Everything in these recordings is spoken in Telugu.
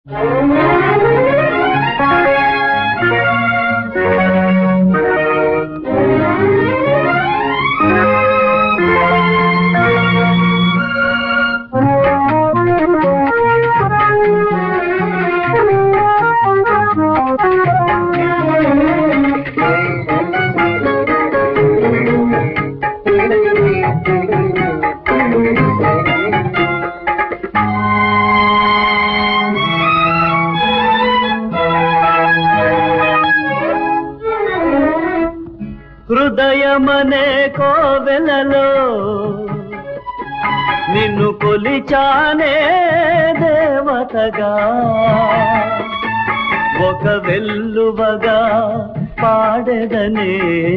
హృదయమనే కోవెలలో నిన్ను కొలిచానే దేవతగా ఒక వెల్లువగా పాడెదనే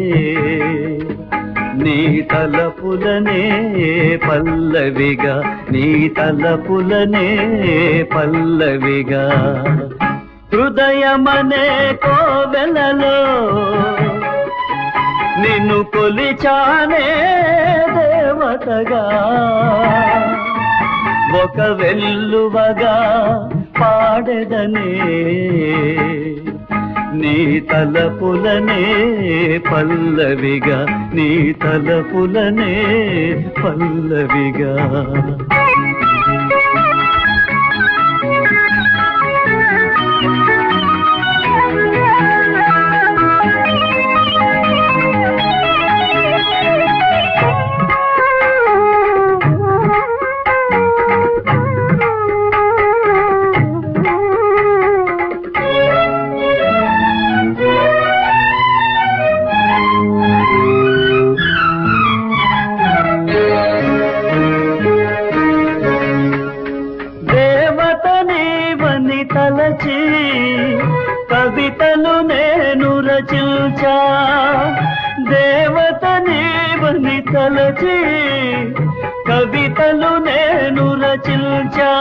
నీ తలపులనే పల్లవిగా నీ తలపులనే పల్లవిగా హృదయమనే కోవెలలో నిన్ను కొలిచానే దేవతగా ఒక వెల్లువగా పాడెదనే నీ తలపులనే పల్లవిగా నీ తలపులనే పల్లవిగా దేవత నీవని తలచి కవితలు నేను రచించా దేవత నీవని తలచి కవితలు నేను రచించా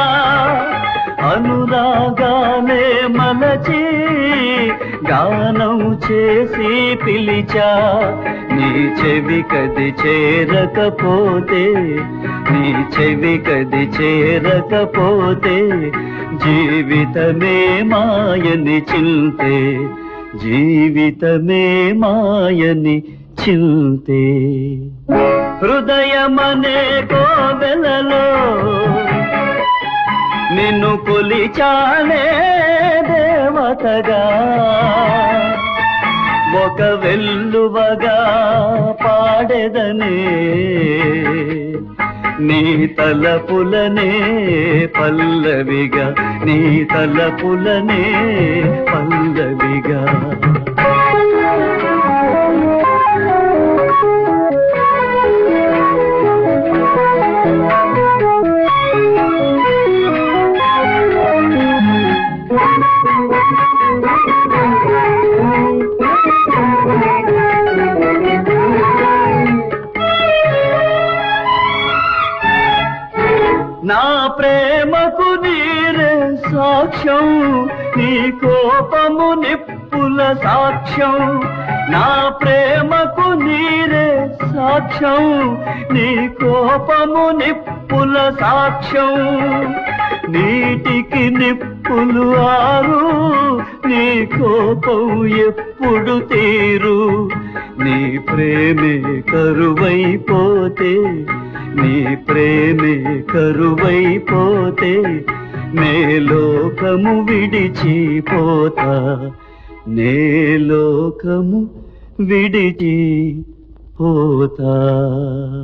అనురాగాలే మలచి గానం చేసి పిలిచా నీ చెవి కది చేరకపోతే నీ చెవి కది చేరకపోతే జీవితమే మాయని చింతే జీవితమే మాయని చింతే హృదయమనే కోవెలలో నిన్ను కొలిచానే దేవతగా ఒక వెల్లువగా పాడెదనే నీ తలపులనే పల్లవిగా నీ తలపులనే పల్లవిగా నా ప్రేమకు నీరే సాక్ష్యం నీ కోపము నిప్పుల సాక్ష్యం నా ప్రేమకు నీరే సాక్ష్యం నీ కోపము నిప్పుల సాక్ష్యం నీటికి నిప్పులు ఆరు నీ కోపం ఎప్పుడు తీరు నీ ప్రేమే కరువైపోతే నీ ప్రేమే కరువైపోతే నే లోకము విడిచిపోతా నే లోకము విడిచి పోతా